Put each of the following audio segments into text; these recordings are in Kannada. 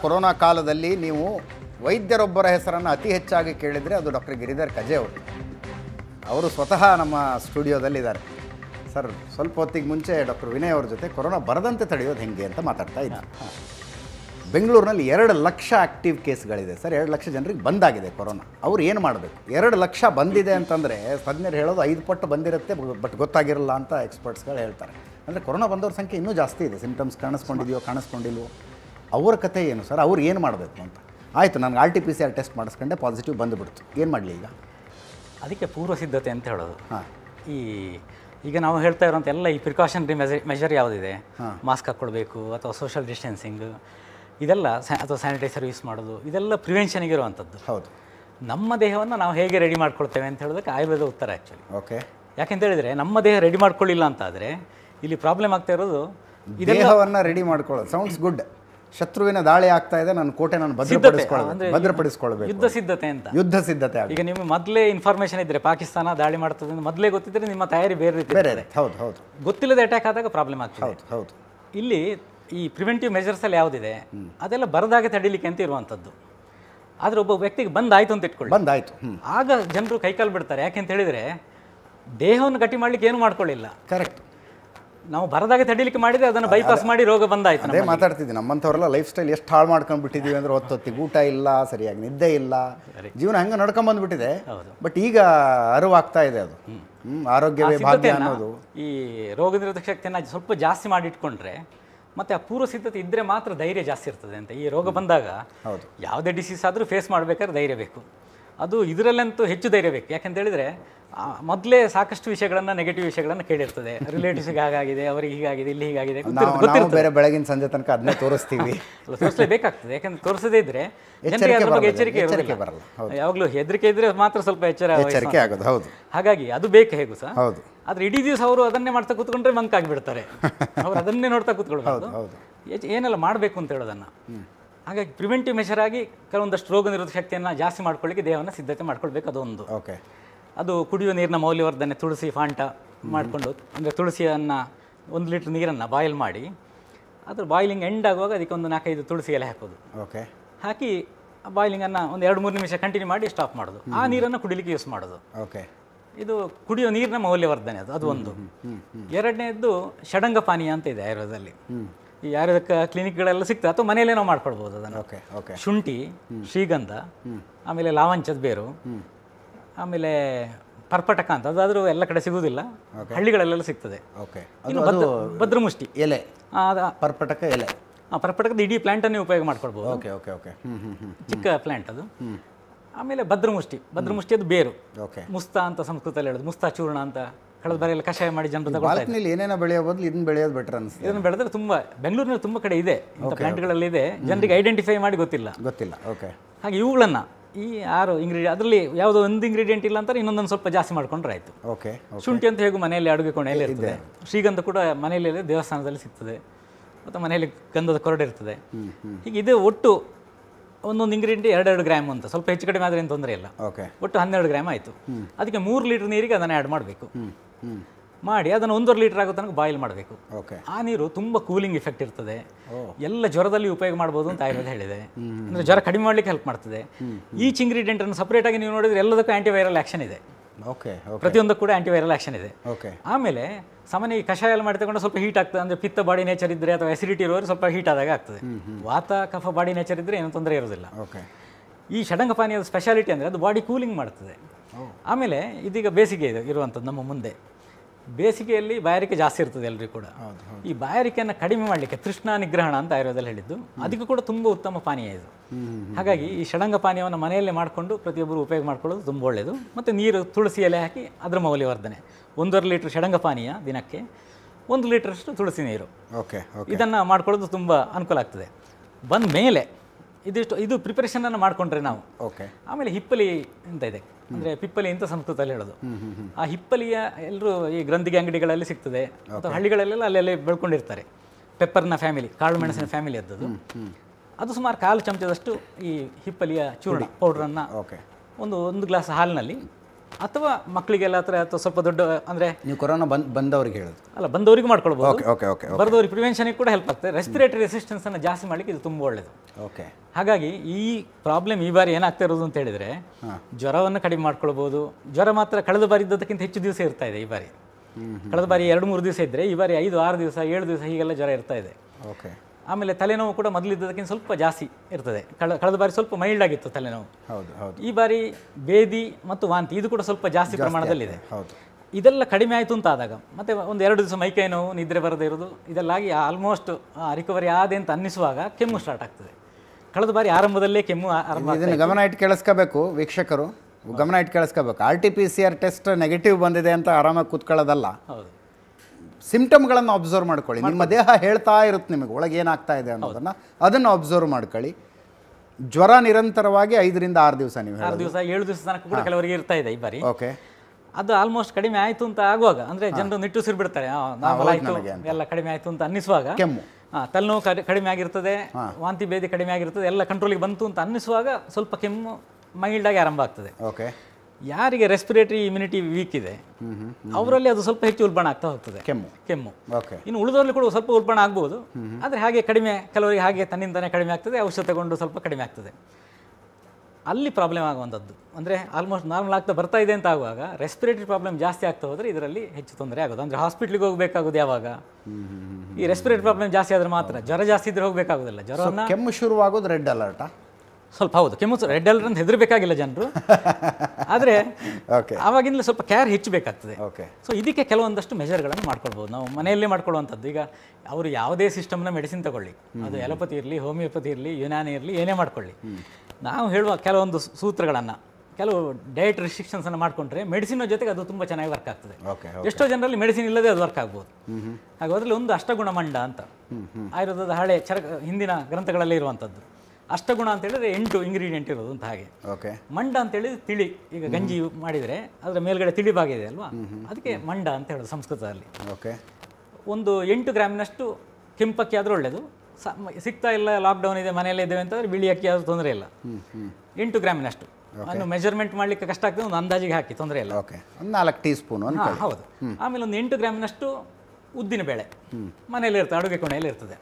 ಕೊರೋನಾ ಕಾಲದಲ್ಲಿ ನೀವು ವೈದ್ಯರೊಬ್ಬರ ಹೆಸರನ್ನು ಅತಿ ಹೆಚ್ಚಾಗಿ ಕೇಳಿದರೆ ಅದು ಡಾಕ್ಟರ್ ಗಿರಿಧರ್ ಕಜೆ ಅವರು ಅವರು ಸ್ವತಃ ನಮ್ಮ ಸ್ಟುಡಿಯೋದಲ್ಲಿದ್ದಾರೆ ಸರ್ ಸ್ವಲ್ಪ ಹೊತ್ತಿಗೆ ಮುಂಚೆ ಡಾಕ್ಟರ್ ವಿನಯ್ ಅವ್ರ ಜೊತೆ ಕೊರೋನಾ ಬರದಂತೆ ತಡೆಯೋದು ಹೆಂಗೆ ಅಂತ ಮಾತಾಡ್ತಾ ಇದ್ದೆ ಬೆಂಗಳೂರಿನಲ್ಲಿ ಎರಡು ಲಕ್ಷ ಆಕ್ಟಿವ್ ಕೇಸ್ಗಳಿದೆ ಸರ್ ಎರಡು ಲಕ್ಷ ಜನರಿಗೆ ಬಂದಾಗಿದೆ ಕೊರೋನಾ ಅವ್ರು ಏನು ಮಾಡಬೇಕು ಎರಡು ಲಕ್ಷ ಬಂದಿದೆ ಅಂತಂದರೆ ತಜ್ಞರು ಹೇಳೋದು ಐದು ಪಟ್ಟು ಬಂದಿರುತ್ತೆ ಬಟ್ ಗೊತ್ತಾಗಿರಲ್ಲ ಅಂತ ಎಕ್ಸ್ಪರ್ಟ್ಸ್ಗಳು ಹೇಳ್ತಾರೆ ಅಂದರೆ ಕೊರೋನಾ ಬಂದವ್ರ ಸಂಖ್ಯೆ ಇನ್ನೂ ಜಾಸ್ತಿ ಇದೆ ಸಿಂಟಮ್ಸ್ ಕಾಣಿಸ್ಕೊಂಡಿದೆಯೋ ಕಾಣಿಸ್ಕೊಂಡಿಲ್ವೋ ಅವರ ಕತೆ ಏನು ಸರ್ ಅವ್ರು ಏನು ಮಾಡಬೇಕು ಅಂತ ಆಯಿತು ನನಗೆ R T P C R test ಮಾಡಿಸ್ಕೊಂಡೆ ಪಾಸಿಟಿವ್ ಬಂದುಬಿಡ್ತು ಏನು ಮಾಡಲಿ ಈಗ ಅದಕ್ಕೆ ಪೂರ್ವ ಸಿದ್ಧತೆ ಅಂತ ಹೇಳೋದು ಹಾಂ ಈ ಈಗ ನಾವು ಹೇಳ್ತಾ ಇರೋಂಥ ಎಲ್ಲ ಈ ಪ್ರಿಕಾಷನರಿ ಮೆಜರ್ ಮೆಷರ್ ಯಾವುದಿದೆ ಮಾಸ್ಕ್ ಹಾಕ್ಕೊಳ್ಬೇಕು ಅಥವಾ ಸೋಷಿಯಲ್ ಡಿಸ್ಟೆನ್ಸಿಂಗ್ ಇದೆಲ್ಲ ಸ್ಯಾ ಅಥವಾ ಸ್ಯಾನಿಟೈಸರ್ ಯೂಸ್ ಮಾಡೋದು ಇದೆಲ್ಲ ಪ್ರಿವೆನ್ಷನ್ಗೆ ಇರುವಂಥದ್ದು ಹೌದು ನಮ್ಮ ದೇಹವನ್ನು ನಾವು ಹೇಗೆ ರೆಡಿ ಮಾಡ್ಕೊಳ್ತೇವೆ ಅಂತ ಹೇಳೋದಕ್ಕೆ ಆಯುರ್ವೇದ ಉತ್ತರ ಆ್ಯಕ್ಚುಲಿ ಓಕೆ ಯಾಕೆಂತ ಹೇಳಿದರೆ ನಮ್ಮ ದೇಹ ರೆಡಿ ಮಾಡ್ಕೊಳ್ಳಿಲ್ಲ ಅಂತಾದರೆ ಇಲ್ಲಿ ಪ್ರಾಬ್ಲಮ್ ಆಗ್ತಾ ಇರೋದು ದೇಹವನ್ನು ರೆಡಿ ಮಾಡ್ಕೊಳ್ಳೋದು ಸೌಂಡ್ಸ್ ಗುಡ್ ಶತ್ರುವಿನ ದಾಳಿ ಆಗ್ತಾ ಇದೆ ನನ್ನ ಕೋಟೆ ನಾನು ಭದ್ರಪಡಿಸ್ಕೊಳ್ಬೇಕು ಅಂದ್ರೆ ಭದ್ರಪಡಿಸ್ಕೊಳ್ಬೇಕು ಯುದ್ಧ ಸಿದ್ಧತೆ ಅಂತ ಯುದ್ಧ ಸಿದ್ಧತೆ ಆಗ ಈಗ ನಿಮಗೆ ಮೊದಲೇ ಇನ್ಫಾರ್ಮೇಷನ್ ಇದ್ದರೆ ಪಾಕಿಸ್ತಾನ ದಾಳಿ ಮಾಡ್ತದೆ ಅಂತ ಮೊದಲೇ ಗೊತ್ತಿದ್ರೆ ನಿಮ್ಮ ತಯಾರಿ ಬೇರೆ ರೀತಿ ಬೇರೆ ಇದೆ ಹೌದು ಹೌದು ಗೊತ್ತಿಲ್ಲದೆ ಅಟ್ಯಾಕ್ ಆದಾಗ ಪ್ರಾಬ್ಲಮ್ ಆಗ್ತದೆ ಹೌದು ಹೌದು ಇಲ್ಲಿ ಈ ಪ್ರಿವೆಂಟಿವ್ ಮೆಜರ್ಸಲ್ಲಿ ಯಾವುದಿದೆ ಅದೆಲ್ಲ ಬರದಾಗೆ ತಡಿಲಿಕ್ಕೆ ಅಂತ ಇರುವಂಥದ್ದು ಆದರೆ ಒಬ್ಬ ವ್ಯಕ್ತಿಗೆ ಬಂದಾಯ್ತು ಅಂತ ಇಟ್ಕೊಳ್ಳಿ ಬಂದಾಯ್ತು ಹ್ಞೂ ಆಗ ಜನರು ಕೈಕಾಲು ಬಿಡ್ತಾರೆ ಯಾಕೆಂತ ಹೇಳಿದರೆ ದೇಹವನ್ನು ಗಟ್ಟಿ ಮಾಡ್ಲಿಕ್ಕೆ ಏನು ಮಾಡ್ಕೊಳ್ಳಿಲ್ಲ ಕರೆಕ್ಟ್ ನಾವು ಬರದಾಗೆ ತಡಿಲಿಕ್ಕೆ ಮಾಡಿದ್ರೆ ಅದನ್ನು ಬೈಪಾಸ್ ಮಾಡಿ ರೋಗ ಬಂದಾಯ್ತು ಅದೇ ಮಾತಾಡ್ತಿದ್ದೆ ನಮ್ಮಂಥವ್ರೆಲ್ಲ ಲೈಫ್ ಸ್ಟೈಲ್ ಎಷ್ಟು ಹಾಳು ಮಾಡ್ಕೊಂಡು ಬಿಟ್ಟಿದ್ದೀವಿ ಅಂದ್ರೆ ಹೊತ್ತೊತ್ತಿಗೆ ಊಟ ಇಲ್ಲ ಸರಿಯಾಗಿ ನಿದ್ದೆ ಇಲ್ಲ ಜೀವನ ಹಂಗೆ ನಡ್ಕೊಂಡ್ ಬಂದ್ಬಿಟ್ಟಿದೆ ಹೌದು. ಬಟ್ ಈಗ ಅರಿವಾಗ್ತಾ ಇದೆ ಅದು ಹ್ಞೂ ಆರೋಗ್ಯವೇ ಭಾಗ್ಯ ಸಿದ್ಧತೆಯನ್ನ ಅನ್ನೋದು ಈ ರೋಗ ನಿರೋಧಕ ಶಕ್ತಿಯನ್ನು ಸ್ವಲ್ಪ ಜಾಸ್ತಿ ಮಾಡಿ ಇಟ್ಕೊಂಡ್ರೆ ಮತ್ತೆ ಆ ಪೂರ್ವ ಸಿದ್ಧತೆ ಇದ್ದರೆ ಮಾತ್ರ ಧೈರ್ಯ ಜಾಸ್ತಿ ಇರ್ತದೆ ಅಂತ ಈ ರೋಗ ಬಂದಾಗ ಹೌದು. ಯಾವುದೇ ಡಿಸೀಸ್ ಆದರೂ ಫೇಸ್ ಮಾಡಬೇಕಾದ್ರೆ ಧೈರ್ಯ ಬೇಕು ಅದು ಇದರಲ್ಲಂತೂ ಹೆಚ್ಚು ಧೈರ್ಯ ಬೇಕು ಯಾಕಂತ ಹೇಳಿದರೆ ಮೊದಲೇ ಸಾಕಷ್ಟು ವಿಷಯಗಳನ್ನು ನೆಗೆಟಿವ್ ವಿಷಯಗಳನ್ನು ಕೇಳಿರ್ತದೆ ರಿಲೇಟಿವ್ಸ್ಗೆ ಹಾಗಾಗಿದೆ ಅವರಿಗೆ ಹೀಗಾಗಿದೆ ಇಲ್ಲಿ ಹೀಗಾಗಿದೆ ನಾವು ಗೊತ್ತಿರ್ತದೆ ನಾವು ಬೇರೆ ಬೆಳಗಿನ ಸಂಜೆ ತನಕ ಅದನ್ನೇ ತೋರಿಸ್ತೀವಿ ಅಲ್ಲ, ತೋರಿಸಲೇಬೇಕಾಗ್ತದೆ ಯಾಕಂದ್ರೆ ತೋರಿಸದೇ ಇದ್ರೆ ಜನರಿಗೆ ಎಚ್ಚರಿಕೆ ಅದ್ರ ಬಗ್ಗೆ ಬರಲ್ಲ, ಎಚ್ಚರಿಕೆ ಎಚ್ಚರಿಕೆ ಇರೋದಿಲ್ಲ. ಬರಲ್ಲ, ಹೌದು. ಯಾವಾಗಲೂ ಹೆದರಿಕೆ ಇದ್ರೆ ಮಾತ್ರ ಸ್ವಲ್ಪ ಎಚ್ಚರ ಎಚ್ಚರಿಕೆ ಆಗೋದು ಹೌದು ಹಾಗಾಗಿ ಅದು ಬೇಕು ಹೇಗೂ ಸಹ ಹೌದು ಆದ್ರೆ ಇಡೀ ದಿವಸ ಅವರು ಅದನ್ನೇ ಮಾಡ್ತಾ ಕೂತ್ಕೊಂಡ್ರೆ ಮಂಕ್ ಆಗಿಬಿಡ್ತಾರೆ ಅವ್ರು ಅದನ್ನೇ ನೋಡ್ತಾ ಕೂತ್ಕೊಳ್ಬಾರ್ದು ಹೌದು ಏ- ಏನೆಲ್ಲ ಮಾಡಬೇಕು ಅಂತ ಹೇಳೋದನ್ನ ಹಾಗಾಗಿ ಪ್ರಿವೆಂಟಿವ್ ಮೆಷರ್ ಆಗಿ ಕೆಲವೊಂದಷ್ಟು ರೋಗ ನಿರೋಧಕ ಶಕ್ತಿಯನ್ನು ಜಾಸ್ತಿ ಮಾಡ್ಕೊಳ್ಳಿಕ್ಕೆ ದೇಹವನ್ನು ಸಿದ್ಧತೆ ಮಾಡ್ಕೊಳ್ಬೇಕು ಅದೊಂದು ಓಕೆ ಅದು ಕುಡಿಯುವ ನೀರಿನ ಮೌಲ್ಯವರ್ಧನೆ ತುಳಸಿ ಫಾಂಟ ಮಾಡಿಕೊಂಡು ಅಂದರೆ ತುಳಸಿಯನ್ನು ಒಂದು ಲೀಟ್ರ್ ನೀರನ್ನು ಬಾಯ್ಲ್ ಮಾಡಿ ಅದ್ರ ಬಾಯ್ಲಿಂಗ್ ಎಂಡ್ ಆಗುವಾಗ ಅದಕ್ಕೆ ಒಂದು ನಾಲ್ಕೈದು ತುಳಸಿ ಎಲೆ ಹಾಕೋದು ಓಕೆ ಹಾಕಿ ಬಾಯ್ಲಿಂಗನ್ನು ಒಂದು ಎರಡು ಮೂರು ನಿಮಿಷ ಕಂಟಿನ್ಯೂ ಮಾಡಿ ಸ್ಟಾಪ್ ಮಾಡೋದು ಆ ನೀರನ್ನು ಕುಡಿಲಿಕ್ಕೆ ಯೂಸ್ ಮಾಡೋದು ಓಕೆ ಇದು ಕುಡಿಯೋ ನೀರಿನ ಮೌಲ್ಯವರ್ಧನೆ ಅದು ಅದು ಒಂದು ಎರಡನೇದ್ದು ಷಡಂಗ ಪಾನೀಯ ಅಂತ ಇದೆ ಆಯುರ್ವೇದದಲ್ಲಿ ಈ ಆಯುರ್ವೇದಕ್ಕೆ ಕ್ಲಿನಿಕ್ಗಳೆಲ್ಲ ಸಿಗ್ತದೆ ಅಥವಾ ಮನೆಯಲ್ಲೇ ನಾವು ಮಾಡ್ಕೊಳ್ಬೋದು ಅದನ್ನು ಓಕೆ ಓಕೆ ಶುಂಠಿ ಶ್ರೀಗಂಧ ಆಮೇಲೆ ಲಾವಂಚದ ಬೇರು ಆಮೇಲೆ ಪರ್ಪಟಕ ಅಂತ ಅದಾದರೂ ಎಲ್ಲ ಕಡೆ ಸಿಗುವುದಿಲ್ಲ ಹಳ್ಳಿಗಳಲ್ಲೆಲ್ಲ ಸಿಗ್ತದೆ ಓಕೆ ಇನ್ನು ಭದ್ರ ಭದ್ರಮುಷ್ಟಿ ಎಲೆ ಆ, ಅದ- ಪರ್ಪಟಕ ಎಲೆ ಆ ಪರ್ಪಟಕದ ಇಡೀ ಪ್ಲ್ಯಾಂಟನ್ನೇ ಉಪಯೋಗ ಮಾಡ್ಕೊಳ್ಬೋದು ಓಕೆ ಓಕೆ ಓಕೆ ಹ್ಞೂ ಹ್ಞೂ ಹ್ಞೂ ಚಿಕ್ಕ ಪ್ಲ್ಯಾಂಟ್ ಅದು ಆಮೇಲೆ ಭದ್ರಮುಷ್ಟಿ ಭದ್ರಮುಷ್ಟಿ ಅದು ಬೇರು ಓಕೆ ಮುಸ್ತಾ ಅಂತ ಸಂಸ್ಕೃತದಲ್ಲಿ ಹೇಳೋದು ಮುಸ್ತಾ ಚೂರ್ಣ ಅಂತ ಕಳೆದ ಬಾರಿ ಎಲ್ಲ ಕಷಾಯ ಮಾಡಿ ಜನರು ತಗೊಳ್ತಾ ಇದ್ದಾರೆ ಬಾಲ್ಕನಿಲಿ ಏನೇನೋ ಬೆಳೆಯೋ ಬದಲು ಇದನ್ನ ಬೆಳೆಯೋದು ಬೆಟರ್ ಅನಿಸ್ತದೆ ಇದನ್ನು ಬೆಳೆದ್ರೆ ತುಂಬ ಬೆಂಗಳೂರಿನಲ್ಲಿ ತುಂಬ ಕಡೆ ಇದೆ ಇಂಥ ಪ್ಲಾಂಟ್ಗಳಲ್ಲಿ ಇದೆ ಜನರಿಗೆ ಐಡೆಂಟಿಫೈ ಮಾಡಿ ಗೊತ್ತಿಲ್ಲ ಗೊತ್ತಿಲ್ಲ ಓಕೆ ಹಾಗೆ ಇವುಗಳನ್ನು ಈ ಆರು ಇಂಗ್ರೀಡಿಯಂಟ್ ಅದರಲ್ಲಿ ಯಾವುದೋ ಒಂದು ಇಂಗ್ರೀಡಿಯೆಂಟ್ ಇಲ್ಲ ಅಂತಾರೆ ಇನ್ನೊಂದನ್ನು ಸ್ವಲ್ಪ ಜಾಸ್ತಿ ಮಾಡ್ಕೊಂಡ್ರೆ ಆಯಿತು ಓಕೆ ಶುಂಠಿ ಅಂತ ಹೇಗೂ ಮನೆಯಲ್ಲಿ ಅಡುಗೆ ಕೋಣೆಯಲ್ಲಿ ಇರ್ತದೆ ಶ್ರೀಗಂಧ ಕೂಡ ಮನೆಯಲ್ಲಿ ದೇವಸ್ಥಾನದಲ್ಲಿ ಸಿಗ್ತದೆ ಮತ್ತು ಮನೆಯಲ್ಲಿ ಗಂಧದ ಕೊರಡೆ ಇರ್ತದೆ ಹೀಗೆ ಇದು ಒಟ್ಟು ಒಂದೊಂದು ಇಂಗ್ರೀಡಿಯೆಂಟ್ ಎರಡೆರಡು ಗ್ರಾಮ್ ಅಂತ ಸ್ವಲ್ಪ ಹೆಚ್ಚು ಕಡಿಮೆ ಆದರೆ ಏನು ತೊಂದರೆ ಇಲ್ಲ ಓಕೆ ಒಟ್ಟು ಹನ್ನೆರಡು ಗ್ರಾಮ್ ಆಯಿತು ಅದಕ್ಕೆ ಮೂರು ಲೀಟ್ರ್ ನೀರಿಗೆ ಅದನ್ನು ಆ್ಯಡ್ ಮಾಡಬೇಕು ಹ್ಞೂ ಹ್ಞೂ ಮಾಡಿ ಅದನ್ನು ಒಂದೂವರೆ ಲೀಟರ್ ಆಗೋ ತನಕ ಬಾಯ್ಲ್ ಮಾಡಬೇಕು ಓಕೆ ಆ ನೀರು ತುಂಬ ಕೂಲಿಂಗ್ ಇಫೆಕ್ಟ್ ಇರ್ತದೆ ಎಲ್ಲ ಜ್ವರದಲ್ಲಿ ಉಪಯೋಗ ಮಾಡ್ಬೋದು ಅಂತ ಆಯುರ್ವೇದ ಹೇಳಿದೆ ಅಂದರೆ ಜ್ವರ ಕಡಿಮೆ ಮಾಡಲಿಕ್ಕೆ ಹೆಲ್ಪ್ ಮಾಡ್ತದೆ ಈಚ್ ಇಂಗ್ರೀಡಿಯೆಂಟನ್ನು ಸಪ್ರೇಟಾಗಿ ನೀವು ನೋಡಿದ್ರೆ ಎಲ್ಲದಕ್ಕೂ ಆ್ಯಂಟಿವೈರಲ್ ಆ್ಯಕ್ಷನ್ ಇದೆ ಓಕೆ ಓಕೆ ಪ್ರತಿಯೊಂದಕ್ಕೂ ಕೂಡ ಆ್ಯಂಟಿವೈರಲ್ ಆ್ಯಕ್ಷನ್ ಇದೆ ಓಕೆ ಆಮೇಲೆ ಸಾಮಾನ್ಯ ಈ ಕಷಾಯ ಎಲ್ಲ ಮಾಡಿ ತಗೊಂಡು ಸ್ವಲ್ಪ ಹೀಟ್ ಆಗ್ತದೆ ಅಂದರೆ ಪಿತ್ತ ಬಾಡಿ ನೇಚರ್ ಇದ್ದರೆ ಅಥವಾ ಎಸಿಡಿಟಿ ಇರೋರು ಸ್ವಲ್ಪ ಹೀಟ್ ಆದಾಗ ಆಗ್ತದೆ ವಾತ ಕಫ ಬಾಡಿ ನೇಚರ್ ಇದ್ದರೆ ಏನೂ ತೊಂದರೆ ಇರೋದಿಲ್ಲ ಓಕೆ ಈ ಷಡಂಗ ಪಾನೀಯದ ಸ್ಪೆಷಾಲಿಟಿ ಅಂದರೆ ಅದು ಬಾಡಿ ಕೂಲಿಂಗ್ ಮಾಡ್ತದೆ ಆಮೇಲೆ ಇದೀಗ ಬೇಸಿಗೆ ಇದೆ ಇರುವಂಥದ್ದು ನಮ್ಮ ಮುಂದೆ ಬೇಸಿಗೆಯಲ್ಲಿ ಬಾಯಾರಿಕೆ ಜಾಸ್ತಿ ಇರ್ತದೆ ಎಲ್ರಿಗೂ ಕೂಡ ಈ ಬಾಯಾರಿಕೆಯನ್ನು ಕಡಿಮೆ ಮಾಡಲಿಕ್ಕೆ ತೃಷ್ಣಾ ನಿಗ್ರಹಣ ಅಂತ ಆಯುರ್ವೇದದಲ್ಲಿ ಹೇಳಿದ್ದು ಅದಕ್ಕೂ ಕೂಡ ತುಂಬ ಉತ್ತಮ ಪಾನೀಯ ಇದು ಹಾಗಾಗಿ ಈ ಷಡಂಗ ಪಾನೀಯವನ್ನು ಮನೆಯಲ್ಲೇ ಮಾಡಿಕೊಂಡು ಪ್ರತಿಯೊಬ್ಬರು ಉಪಯೋಗ ಮಾಡ್ಕೊಳ್ಳೋದು ತುಂಬ ಒಳ್ಳೆಯದು ಮತ್ತು ನೀರು ತುಳಸಿ ಎಲೆ ಹಾಕಿ ಅದರ ಮೌಲ್ಯವರ್ಧನೆ ಒಂದೂವರೆ ಲೀಟ್ರ್ ಷಡಂಗ ಪಾನೀಯ ದಿನಕ್ಕೆ ಒಂದು ಲೀಟ್ರಷ್ಟು ತುಳಸಿ ನೀರು ಓಕೆ ಓಕೆ ಇದನ್ನು ಮಾಡ್ಕೊಳ್ಳೋದು ತುಂಬ ಅನುಕೂಲ ಆಗ್ತದೆ ಬಂದ ಮೇಲೆ ಇದಿಷ್ಟು ಇದು ಪ್ರಿಪರೇಷನನ್ನು ಮಾಡಿಕೊಂಡ್ರೆ ನಾವು ಓಕೆ ಆಮೇಲೆ ಹಿಪ್ಪಲಿ ಅಂತ ಇದೆ ಅಂದರೆ ಪಿಪ್ಪಲಿ ಅಂತ ಸಂಸ್ಕೃತದಲ್ಲಿ ಹೇಳೋದು ಆ ಹಿಪ್ಪಲಿಯ ಎಲ್ಲರೂ ಈ ಗ್ರಂಥಿಗೆ ಅಂಗಡಿಗಳಲ್ಲಿ ಸಿಗ್ತದೆ ಅಥವಾ ಹಳ್ಳಿಗಳಲ್ಲೆಲ್ಲ ಅಲ್ಲೆಲ್ಲಿ ಬೆಳ್ಕೊಂಡಿರ್ತಾರೆ ಪೆಪ್ಪರ್ನ ಫ್ಯಾಮಿಲಿ ಕಾಳು ಮೆಣಸಿನ ಫ್ಯಾಮಿಲಿ ಅದ್ದದು ಅದು ಸುಮಾರು ಕಾಲು ಚಮಚದಷ್ಟು ಈ ಹಿಪ್ಪಲಿಯ ಚೂರ್ಣ ಪೌಡ್ರನ್ನು ಓಕೆ ಒಂದು ಒಂದು ಗ್ಲಾಸ್ ಹಾಲಿನಲ್ಲಿ ಅಥವಾ ಮಕ್ಕಳಿಗೆಲ್ಲ ಹತ್ರ ಅಥವಾ ಸ್ವಲ್ಪ ದೊಡ್ಡ ಅಂದರೆ ನೀವು ಕೊರೋನಾ ಬಂದ್ ಬಂದವ್ರಿಗೆ ಹೇಳೋದು ಅಲ್ಲ ಬಂದವರಿಗೂ ಮಾಡ್ಕೊಳ್ಬೋದು ಓಕೆ ಓಕೆ ಓಕೆ ಬರೆದವ್ರಿಗೆ ಪ್ರಿವೆನ್ಷನ್ಗೆ ಕೂಡ ಹೆಲ್ಪ್ ಆಗ್ತದೆ ರೆಸ್ಪಿರೇಟರಿ ರೆಸಿಸ್ಟೆನ್ಸ್ ಅನ್ನು ಜಾಸ್ತಿ ಮಾಡಲಿಕ್ಕೆ ಇದು ತುಂಬ ಒಳ್ಳೆಯದು ಓಕೆ ಹಾಗಾಗಿ ಈ ಪ್ರಾಬ್ಲಮ್ ಈ ಬಾರಿ ಏನಾಗ್ತಾ ಇರೋದು ಅಂತ ಹೇಳಿದ್ರೆ ಜ್ವರವನ್ನು ಕಡಿಮೆ ಮಾಡ್ಕೊಳ್ಬೋದು ಜ್ವರ ಮಾತ್ರ ಕಳೆದ ಬಾರಿ ಇದ್ದದಕ್ಕಿಂತ ಹೆಚ್ಚು ದಿವಸ ಇರ್ತಾ ಇದೆ ಈ ಬಾರಿ ಕಳೆದ ಬಾರಿ ಎರಡು ಮೂರು ದಿವಸ ಇದ್ದರೆ ಈ ಬಾರಿ ಐದು ಆರು ದಿವಸ ಏಳು ದಿವಸ ಹೀಗೆಲ್ಲ ಜ್ವರ ಇರ್ತಾ ಇದೆ ಓಕೆ ಆಮೇಲೆ ತಲೆನೋವು ಕೂಡ ಮೊದಲಿದ್ದದಕ್ಕಿಂತ ಸ್ವಲ್ಪ ಜಾಸ್ತಿ ಇರ್ತದೆ ಕಳೆದ ಕಳೆದ ಬಾರಿ ಸ್ವಲ್ಪ ಮೈಲ್ಡ್ ಆಗಿತ್ತು ತಲೆನೋವು ಹೌದು ಹೌದು ಈ ಬಾರಿ ಬೇದಿ ಮತ್ತು ವಾಂತಿ ಇದು ಕೂಡ ಸ್ವಲ್ಪ ಜಾಸ್ತಿ ಪ್ರಮಾಣದಲ್ಲಿದೆ ಹೌದು ಇದೆಲ್ಲ ಕಡಿಮೆ ಆಯಿತು ಅಂತ ಆದಾಗ ಮತ್ತೆ ಒಂದು ಎರಡು ದಿವಸ ಮೈಕೈ ನೋವು ನಿದ್ರೆ ಬರದೇ ಇರೋದು ಇದೆಲ್ಲಾಗಿ ಆಲ್ಮೋಸ್ಟ್ ರಿಕವರಿ ಆದೆ ಅಂತ ಅನ್ನಿಸುವಾಗ ಕೆಮ್ಮು ಸ್ಟಾರ್ಟ್ ಆಗ್ತದೆ ಕಳೆದ ಬಾರಿ ಆರಂಭದಲ್ಲೇ ಕೆಮ್ಮು ಆ- ಆರಂಭ ಇದನ್ನು ಗಮನ ಇಟ್ಟು ಕೇಳಿಸ್ಕೋಬೇಕು ವೀಕ್ಷಕರು ಗಮನ ಇಟ್ಟು ಕೇಳಿಸ್ಕೋಬೇಕು R T P C R test negative ಬಂದಿದೆ ಅಂತ ಆರಾಮಾಗಿ ಕೂತ್ಕೊಳ್ಳೋದಲ್ಲ ಹೌದು ಸಿಂಪ್ಟಮ್ಗಳನ್ನು ಅಬ್ಸರ್ವ್ ಮಾಡ್ಕೊಳ್ಳಿ ನಿಮ್ಮ ದೇಹ ಹೇಳ್ತಾ ಇರುತ್ತೆ ನಿಮಗೆ ಒಳಗೆ ಏನಾಗ್ತಾ ಇದೆ ಅನ್ನೋದನ್ನು ಅದನ್ನು ಅಬ್ಸರ್ವ್ ಮಾಡ್ಕೊಳ್ಳಿ ಜ್ವರ ನಿರಂತರವಾಗಿ ಐದರಿಂದ ಆರು ದಿವಸ ನೀವು ಆರು ಹೇಳಿ ದಿವಸ ಏಳು ದಿವಸ ತನಕ ಕೂಡ ಕೆಲವರಿಗೆ ಇರ್ತಾ ಇದೆ ಈ ಬಾರಿ ಓಕೆ ಅದು ಆಲ್ಮೋಸ್ಟ್ ಕಡಿಮೆ ಆಯಿತು ಅಂತ ಆಗುವಾಗ ಅಂದರೆ ಜನರು ನಿಟ್ಟುಸಿರು ಬಿಡ್ತಾರೆ ನಾರ್ಮಲ್ ಆಯಿತು ಎಲ್ಲ ಕಡಿಮೆ ಆಯಿತು ಅಂತ ಅನ್ನಿಸುವಾಗ ಕೆಮ್ಮು ಆ, ತಲೆನೋವು ಕಡಿ- ಕಡಿಮೆ ಆಗಿರ್ತದೆ ವಾಂತಿ ಭೇದಿ ಕಡಿಮೆ ಆಗಿರ್ತದೆ ಎಲ್ಲ ಕಂಟ್ರೋಲಿಗೆ ಬಂತು ಅಂತ ಅನ್ನಿಸುವಾಗ ಸ್ವಲ್ಪ ಕೆಮ್ಮು ಮೈಲ್ಡ್ ಆಗಿ ಆರಂಭ ಆಗ್ತದೆ ಓಕೆ ಯಾರಿಗೆ ರೆಸ್ಪಿರೇಟರಿ ಇಮ್ಯುನಿಟಿ ವೀಕ್ ಇದೆ ಅವರಲ್ಲಿ ಅದು ಸ್ವಲ್ಪ ಹೆಚ್ಚು ಉಲ್ಬಣ ಆಗ್ತಾ ಹೋಗ್ತದೆ ಕೆಮ್ಮು ಕೆಮ್ಮು ಓಕೆ ಇನ್ನು ಉಳಿದವರಲ್ಲಿ ಕೂಡ ಸ್ವಲ್ಪ ಉಲ್ಬಣ ಆಗ್ಬೋದು ಆದರೆ ಹಾಗೆ ಕಡಿಮೆ ಕೆಲವರಿಗೆ ಹಾಗೆ ತನ್ನಿಂದನೇ ಕಡಿಮೆ ಆಗ್ತದೆ ಔಷಧ ತಗೊಂಡು ಸ್ವಲ್ಪ ಕಡಿಮೆ ಆಗ್ತದೆ ಅಲ್ಲಿ ಪ್ರಾಬ್ಲಮ್ ಆಗುವಂಥದ್ದು ಅಂದರೆ ಆಲ್ಮೋಸ್ಟ್ ನಾರ್ಮಲ್ ಆಗ್ತಾ ಬರ್ತಾ ಇದೆ ಅಂತ ಆಗುವಾಗ ರೆಸ್ಪಿರೇಟರಿ ಪ್ರಾಬ್ಲಮ್ ಜಾಸ್ತಿ ಆಗ್ತಾ ಹೋದರೆ ಇದರಲ್ಲಿ ಹೆಚ್ಚು ತೊಂದರೆ ಆಗೋದು ಅಂದರೆ ಹಾಸ್ಪಿಟ್ಲಿಗೆ ಹೋಗಬೇಕಾಗೋದು ಯಾವಾಗ ಈ ರೆಸ್ಪಿರೇಟರಿ ಪ್ರಾಬ್ಲಮ್ ಜಾಸ್ತಿ ಆದರೆ ಮಾತ್ರ ಜ್ವರ ಜಾಸ್ತಿ ಇದ್ರೆ ಹೋಗಬೇಕಾಗೋದಿಲ್ಲ ಜ್ವರವನ್ನು ಕೆಮ್ಮು ಶುರುವಾಗೋದು ರೆಡ್ ಅಲರ್ಟಾ ಸ್ವಲ್ಪ ಹೌದು ಕೆಮ್ಮು ರೆಡ್ ಅಲರ್ಟ್ ಅಂತ ಹೆದರಬೇಕಾಗಿಲ್ಲ ಜನರು ಆದರೆ ಓಕೆ ಆವಾಗಿಂದಲೇ ಸ್ವಲ್ಪ ಕೇರ್ ಹೆಚ್ಚು ಬೇಕಾಗ್ತದೆ ಓಕೆ ಸೊ ಇದಕ್ಕೆ ಕೆಲವೊಂದಷ್ಟು ಮೆಜರ್ಗಳನ್ನು ಮಾಡ್ಕೊಳ್ಬೋದು ನಾವು ಮನೆಯಲ್ಲೇ ಮಾಡ್ಕೊಳ್ಳುವಂಥದ್ದು ಈಗ ಅವರು ಯಾವುದೇ ಸಿಸ್ಟಮ್ನ ಮೆಡಿಸಿನ್ ತಗೊಳ್ಳಿ ಅದು ಎಲೋಪತಿ ಇರಲಿ ಹೋಮಿಯೋಪತಿ ಇರಲಿ ಯುನಾನಿ ಇರಲಿ ಏನೇ ಮಾಡ್ಕೊಳ್ಳಿ ನಾವು ಹೇಳುವ ಕೆಲವೊಂದು ಸೂತ್ರಗಳನ್ನು ಕೆಲವು ಡಯಟ್ ರಿಸ್ಟ್ರಿಕ್ಷನ್ಸನ್ನು ಮಾಡಿಕೊಂಡ್ರೆ ಮೆಡಿಸಿನ್ ಜೊತೆಗೆ ಅದು ತುಂಬ ಚೆನ್ನಾಗಿ ವರ್ಕ್ ಆಗ್ತದೆ ಓಕೆ ಎಷ್ಟೋ ಜನರಲ್ಲಿ ಮೆಡಿಸಿನ್ ಇಲ್ಲದೆ ಅದು ವರ್ಕ್ ಆಗ್ಬೋದು ಹಾಗೆ ಅದರಲ್ಲಿ ಒಂದು ಅಷ್ಟಗುಣ ಮಂಡ ಅಂತ ಆಯುರ್ವೇದದ ಹಳೆ ಚರ ಹಿಂದಿನ ಗ್ರಂಥಗಳಲ್ಲಿ ಇರುವಂಥದ್ದು ಅಷ್ಟಗುಣ ಅಂತ ಹೇಳಿದ್ರೆ ಎಂಟು ಇಂಗ್ರೀಡಿಯೆಂಟ್ ಇರೋದು ಅಂತ ಹಾಗೆ ಓಕೆ ಮಂಡ ಅಂತೇಳಿ ತಿಳಿ ಈಗ ಗಂಜಿ ಮಾಡಿದರೆ ಅದರ ಮೇಲ್ಗಡೆ ತಿಳಿ ಭಾಗ ಇದೆ ಅಲ್ವಾ ಅದಕ್ಕೆ ಮಂಡ ಅಂತ ಹೇಳೋದು ಸಂಸ್ಕೃತದಲ್ಲಿ ಓಕೆ ಒಂದು ಎಂಟು ಗ್ರಾಮಿನಷ್ಟು ಕೆಂಪಕ್ಕಿ ಆದರೂ ಒಳ್ಳೆಯದು ಸ- ಮ- ಸಿಗ್ತಾ ಇಲ್ಲ ಲಾಕ್ಡೌನ್ ಇದೆ ಮನೆಯಲ್ಲೇ ಇದ್ದೇವೆ ಅಂತಂದರೆ ಬಿಳಿ ಅಕ್ಕಿ ಆದರೂ ತೊಂದರೆ ಇಲ್ಲ ಎಂಟು ಗ್ರಾಮಿನಷ್ಟು ಅನ್ನು ಮೆಜರ್ಮೆಂಟ್ ಮಾಡಲಿಕ್ಕೆ ಕಷ್ಟ ಆಗ್ತದೆ ಒಂದು ಅಂದಾಜಿಗೆ ಹಾಕಿ ತೊಂದರೆ ಇಲ್ಲ ಓಕೆ ಒಂದು ನಾಲ್ಕು ಟೀ ಸ್ಪೂನು ಅಂತ ಹಾಂ ಹೌದು ಆಮೇಲೆ ಒಂದು ಎಂಟು ಗ್ರಾಮಿನಷ್ಟು ಉದ್ದಿನ ಬೇಳೆ ಮನೆಯಲ್ಲಿ ಇರ್ತದೆ ಅಡುಗೆ ಕೋಣೆಯಲ್ಲಿ ಇರ್ತದೆ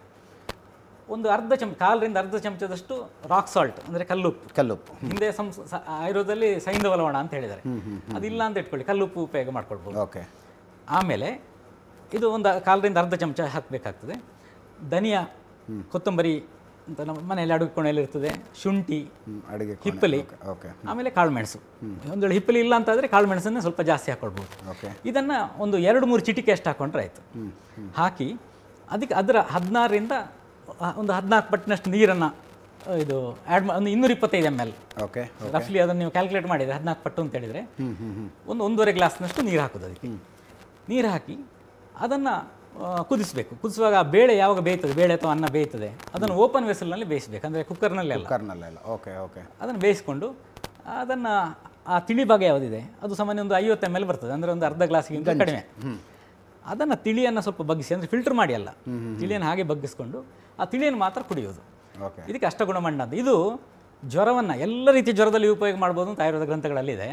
ಒಂದು ಅರ್ಧ ಚಮಚ ಕಾಲರಿಂದ ಅರ್ಧ ಚಮಚದಷ್ಟು ರಾಕ್ ಸಾಲ್ಟ್ ಅಂದರೆ ಕಲ್ಲುಪ್ಪು ಕಲ್ಲುಪ್ಪು ಹಿಂದೆ ಸಂಸ್ ಸ- ಆಯುರ್ವೇದದಲ್ಲಿ ಸೈಂಧವ ಲವಣ ಅಂತ ಹೇಳಿದ್ದಾರೆ ಅದಿಲ್ಲ ಅಂತ ಇಟ್ಕೊಳ್ಳಿ ಕಲ್ಲುಪ್ಪು ಉಪಯೋಗ ಮಾಡ್ಕೊಳ್ಬೋದು ಓಕೆ ಆಮೇಲೆ ಇದು ಒಂದು ಕಾಲರಿಂದ ಅರ್ಧ ಚಮಚ ಹಾಕಬೇಕಾಗ್ತದೆ ಧನಿಯಾ ಕೊತ್ತಂಬರಿ ಅಂತ ನಮ್ಮ ಮನೆಯಲ್ಲಿ ಅಡುಗೆ ಕೋಣೆಯಲ್ಲಿ ಇರ್ತದೆ ಶುಂಠಿ ಅಡುಗೆ ಹಿಪ್ಪಲಿ ಓಕೆ ಆಮೇಲೆ ಕಾಳುಮೆಣಸು ಒಂದು ವೇಳೆ ಹಿಪ್ಪಲಿ ಇಲ್ಲ ಅಂತಾದರೆ ಕಾಳುಮೆಣಸನ್ನೇ ಸ್ವಲ್ಪ ಜಾಸ್ತಿ ಹಾಕ್ಕೊಳ್ಬೋದು ಓಕೆ ಇದನ್ನು ಒಂದು ಎರಡು ಮೂರು ಚಿಟಿಕೆ ಅಷ್ಟು ಹಾಕ್ಕೊಂಡ್ರೆ ಆಯಿತು ಹಾಕಿ ಅದಕ್ಕೆ ಅದರ ಹದಿನಾರರಿಂದ ಒಂದು ಹದಿನಾಲ್ಕು ಪಟ್ಟಿನಷ್ಟು ನೀರನ್ನು ಇದು ಆ್ಯಡ್ ಒಂದು ಇನ್ನೂರ ಇಪ್ಪತ್ತೈದು ಎಮ್ ಎಲ್ ಓಕೆ ರಫ್ಲಿ ಅದನ್ನು ನೀವು ಕ್ಯಾಲ್ಕುಲೇಟ್ ಮಾಡಿದರೆ ಹದಿನಾಲ್ಕು ಪಟ್ಟು ಅಂತ ಹೇಳಿದರೆ ಒಂದು ಒಂದೂವರೆ ಗ್ಲಾಸ್ನಷ್ಟು ನೀರು ಹಾಕೋದು ಅದಕ್ಕೆ ನೀರು ಹಾಕಿ ಅದನ್ನು ಕುದಿಸಬೇಕು ಕುದಿಸುವಾಗ ಆ ಬೇಳೆ ಯಾವಾಗ ಬೇಯ್ತದೆ ಬೇಳೆ ಅಥವಾ ಅನ್ನ ಬೇಯ್ತದೆ ಅದನ್ನು ಓಪನ್ ವೆಸಲ್ನಲ್ಲಿ ಬೇಯಿಸಬೇಕು ಅಂದರೆ ಕುಕ್ಕರ್ನಲ್ಲಿ ಅಲ್ಲ ಕುಕ್ಕರ್ನಲ್ಲೆಲ್ಲ ಓಕೆ ಓಕೆ ಅದನ್ನು ಬೇಯಿಸ್ಕೊಂಡು ಅದನ್ನು ಆ ತಿಳಿ ಭಾಗ ಯಾವುದಿದೆ ಅದು ಸಾಮಾನ್ಯ ಒಂದು ಐವತ್ತು ಎಮ್ ಎಲ್ ಬರ್ತದೆ ಅಂದರೆ ಒಂದು ಅರ್ಧ ಗ್ಲಾಸಿಗಿಂತ ಕಡಿಮೆ ಅದನ್ನು ತಿಳಿಯನ್ನು ಸ್ವಲ್ಪ ಬಗ್ಗಿಸಿ ಅಂದರೆ ಫಿಲ್ಟರ್ ಮಾಡಿ ಅಲ್ಲ ತಿಳಿಯನ್ನು ಹಾಗೆ ಬಗ್ಗಿಸ್ಕೊಂಡು ಆ ತಿಳಿಯನ್ನು ಮಾತ್ರ ಕುಡಿಯೋದು ಓಕೆ ಇದಕ್ಕೆ ಅಷ್ಟಗುಣಮಂಡ ಅಂತ ಇದು ಜ್ವರವನ್ನು ಎಲ್ಲ ರೀತಿಯ ಜ್ವರದಲ್ಲಿ ಉಪಯೋಗ ಮಾಡ್ಬೋದು ಅಂತ ಆಯುರ್ವೇದ ಗ್ರಂಥಗಳಲ್ಲಿದೆ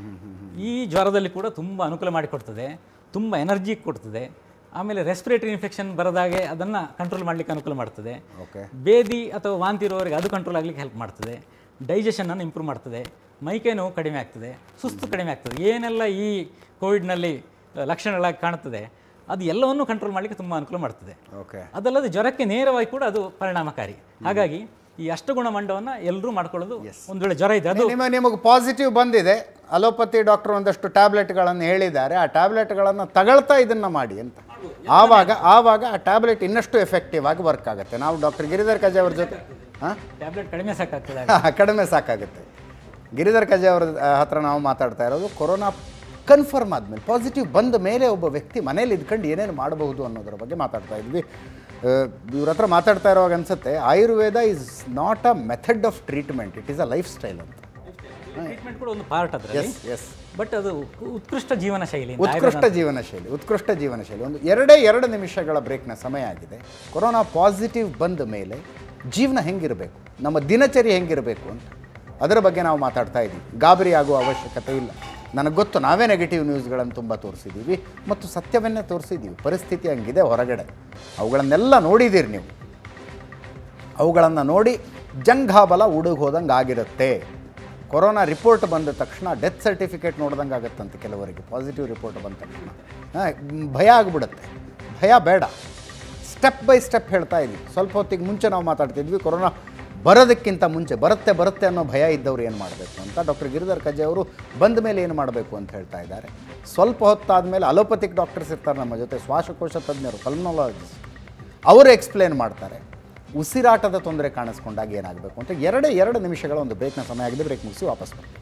ಈ ಜ್ವರದಲ್ಲಿ ಕೂಡ ತುಂಬ ಅನುಕೂಲ ಮಾಡಿಕೊಡ್ತದೆ ತುಂಬ ಎನರ್ಜಿ ಕೊಡ್ತದೆ ಆಮೇಲೆ ರೆಸ್ಪಿರೇಟರಿ ಇನ್ಫೆಕ್ಷನ್ ಬರದಾಗೆ ಅದನ್ನು ಕಂಟ್ರೋಲ್ ಮಾಡಲಿಕ್ಕೆ ಅನುಕೂಲ ಮಾಡ್ತದೆ ಓಕೆ ಬೇದಿ ಅಥವಾ ವಾಂತಿ ಇರೋರಿಗೆ ಅದು ಕಂಟ್ರೋಲ್ ಆಗಲಿಕ್ಕೆ ಹೆಲ್ಪ್ ಮಾಡ್ತದೆ ಡೈಜೆಷನನ್ನು ಇಂಪ್ರೂವ್ ಮಾಡ್ತದೆ ಮೈಕೈ ನೋವು ಕಡಿಮೆ ಆಗ್ತದೆ ಸುಸ್ತು ಕಡಿಮೆ ಆಗ್ತದೆ ಏನೆಲ್ಲ ಈ ಕೋವಿಡ್ನಲ್ಲಿ ಲಕ್ಷಣಗಳಾಗಿ ಕಾಣುತ್ತದೆ ಅದು ಎಲ್ಲವನ್ನೂ ಕಂಟ್ರೋಲ್ ಮಾಡಲಿಕ್ಕೆ ತುಂಬ ಅನುಕೂಲ ಮಾಡ್ತದೆ ಓಕೆ ಅದಲ್ಲದೆ ಜ್ವರಕ್ಕೆ ನೇರವಾಗಿ ಕೂಡ ಅದು ಪರಿಣಾಮಕಾರಿ ಹಾಗಾಗಿ ಈ ಅಷ್ಟಗುಣ ಮಂಡವನ್ನು ಎಲ್ಲರೂ ಮಾಡ್ಕೊಳ್ಳೋದು ಒಂದು ವೇಳೆ ಜ್ವರ ಇದೆ ಅದು ನಿಮ್ಮ ನಿಮಗೆ ಪಾಸಿಟಿವ್ ಬಂದಿದೆ ಅಲೋಪತಿ ಡಾಕ್ಟರ್ ಒಂದಷ್ಟು ಟ್ಯಾಬ್ಲೆಟ್ಗಳನ್ನು ಹೇಳಿದ್ದಾರೆ ಆ ಟ್ಯಾಬ್ಲೆಟ್ಗಳನ್ನು ತಗೊಳ್ತಾ ಇದನ್ನು ಮಾಡಿ ಅಂತ ಆವಾಗ ಆವಾಗ ಆ ಟ್ಯಾಬ್ಲೆಟ್ ಇನ್ನಷ್ಟು ಎಫೆಕ್ಟಿವ್ ಆಗಿ ವರ್ಕ್ ಆಗುತ್ತೆ ನಾವು ಡಾಕ್ಟರ್ ಗಿರಿಧರ್ ಕಜೆ ಅವ್ರ ಜೊತೆ ಹಾಂ ಟ್ಯಾಬ್ಲೆಟ್ ಕಡಿಮೆ ಸಾಕಾಗ್ತದೆ ಕಡಿಮೆ ಸಾಕಾಗುತ್ತೆ ಗಿರಿಧರ್ ಕಜೆ ಅವ್ರ ಆ, ಹತ್ರ ನಾವು ಮಾತಾಡ್ತಾ ಇರೋದು ಕೊರೋನಾ ಕನ್ಫರ್ಮ್ ಆದಮೇಲೆ ಪಾಸಿಟಿವ್ ಬಂದ ಮೇಲೆ ಒಬ್ಬ ವ್ಯಕ್ತಿ ಮನೇಲಿ ಇದ್ಕೊಂಡು ಏನೇನು ಮಾಡಬಹುದು ಅನ್ನೋದ್ರ ಬಗ್ಗೆ ಮಾತಾಡ್ತಾ ಇದ್ವಿ ಆ, ಇವ್ರ ಹತ್ರ ಮಾತಾಡ್ತಾ ಇರುವಾಗ ಅನ್ಸುತ್ತೆ Ayurveda is not a method of treatment it is a lifestyle ಅಂತ ಟ್ರೀಟ್ಮೆಂಟ್ ಕೂಡ ಒಂದು ಪಾರ್ಟ್ ಅದರಲ್ಲಿ ಎಸ್ ಎಸ್ ಬಟ್ ಅದು ಉತ್ಕೃಷ್ಟ ಜೀವನ ಶೈಲಿ ಅಂತ ಉತ್ಕೃಷ್ಟ ಜೀವನ ಶೈಲಿ ಉತ್ಕೃಷ್ಟ ಜೀವನ ಶೈಲಿ ಒಂದು ಎರಡೇ ಎರಡು ನಿಮಿಷಗಳ ಬ್ರೇಕ್ನ ಸಮಯ ಆಗಿದೆ ಕೊರೋನಾ ಪಾಸಿಟಿವ್ ಬಂದ ಮೇಲೆ ಜೀವನ ಹೆಂಗಿರಬೇಕು ನಮ್ಮ ದಿನಚರಿ ಹೆಂಗಿರಬೇಕು ಅಂತ ಅದರ ಬಗ್ಗೆ ನಾವು ಮಾತಾಡ್ತಾ ಇದ್ದೀವಿ ಗಾಬರಿ ಆಗುವ ಅವಶ್ಯಕತೆ ಇಲ್ಲ ನನಗೆ ಗೊತ್ತು ನಾವೇ ನೆಗೆಟಿವ್ ನ್ಯೂಸ್ಗಳನ್ನು ತುಂಬ ತೋರಿಸಿದ್ದೀವಿ ಮತ್ತು ಸತ್ಯವನ್ನೇ ತೋರಿಸಿದ್ದೀವಿ ಪರಿಸ್ಥಿತಿ ಹಂಗಿದೆ ಹೊರಗಡೆ ಅವುಗಳನ್ನೆಲ್ಲ ನೋಡಿದ್ದೀರಿ ನೀವು ಅವುಗಳನ್ನು ನೋಡಿ ಜಂಘಾಬಲ ಉಡುಗ್ ಹೋದಂಗೆ ಆಗಿರುತ್ತೆ ಕೊರೋನಾ ರಿಪೋರ್ಟ್ ಬಂದ ತಕ್ಷಣ ಡೆತ್ ಸರ್ಟಿಫಿಕೇಟ್ ನೋಡ್ದಂಗೆ ಆಗುತ್ತಂತೆ ಕೆಲವರಿಗೆ ಪಾಸಿಟಿವ್ ರಿಪೋರ್ಟ್ ಬಂದ ತಕ್ಷಣ ಹಾಂ, ಮ್, ಭಯ ಆಗಿಬಿಡುತ್ತೆ ಭಯ ಬೇಡ ಸ್ಟೆಪ್ ಬೈ ಸ್ಟೆಪ್ ಹೇಳ್ತಾ ಇದ್ವಿ ಸ್ವಲ್ಪ ಹೊತ್ತಿಗೆ ಮುಂಚೆ ನಾವು ಮಾತಾಡ್ತಿದ್ವಿ ಕೊರೋನಾ ಬರೋದಕ್ಕಿಂತ ಮುಂಚೆ ಬರುತ್ತೆ ಬರುತ್ತೆ ಅನ್ನೋ ಭಯ ಇದ್ದವ್ರು ಏನು ಮಾಡಬೇಕು ಅಂತ ಡಾಕ್ಟರ್ ಗಿರಿಧರ್ ಕಜ್ಜೆ ಅವರು ಬಂದ ಮೇಲೆ ಏನು ಮಾಡಬೇಕು ಅಂತ ಹೇಳ್ತಾ ಇದ್ದಾರೆ ಸ್ವಲ್ಪ ಹೊತ್ತಾದಮೇಲೆ ಅಲೋಪತಿಕ್ ಡಾಕ್ಟರ್ಸ್ ಇರ್ತಾರೆ ನಮ್ಮ ಜೊತೆ ಶ್ವಾಸಕೋಶ ತಜ್ಞರು ಪಲ್ಮನಾಲಜಿಸ್ಟ್ ಅವರು ಎಕ್ಸ್ಪ್ಲೇನ್ ಮಾಡ್ತಾರೆ ಉಸಿರಾಟದ ತೊಂದರೆ ಕಾಣಿಸ್ಕೊಂಡಾಗ ಏನಾಗಬೇಕು ಅಂತ ಎರಡೇ ಎರಡು ನಿಮಿಷಗಳ ಒಂದು ಬ್ರೇಕ್ನ ಸಮಯ ಆಗಿದೆ ಬ್ರೇಕ್ ಮುಗಿಸಿ ವಾಪಸ್ ಬರ್ತೀವಿ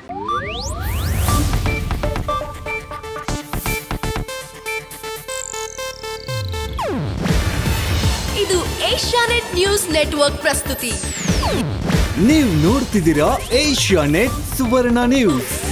ಇದು ಏಷ್ಯಾನೆಟ್ ನ್ಯೂಸ್ ನೆಟ್ವರ್ಕ್ ಪ್ರಸ್ತುತಿ ನೀವು ನೋಡ್ತಿದ್ದೀರಾ ಏಷ್ಯಾ ನೆಟ್ ಸುವರ್ಣ ನ್ಯೂಸ್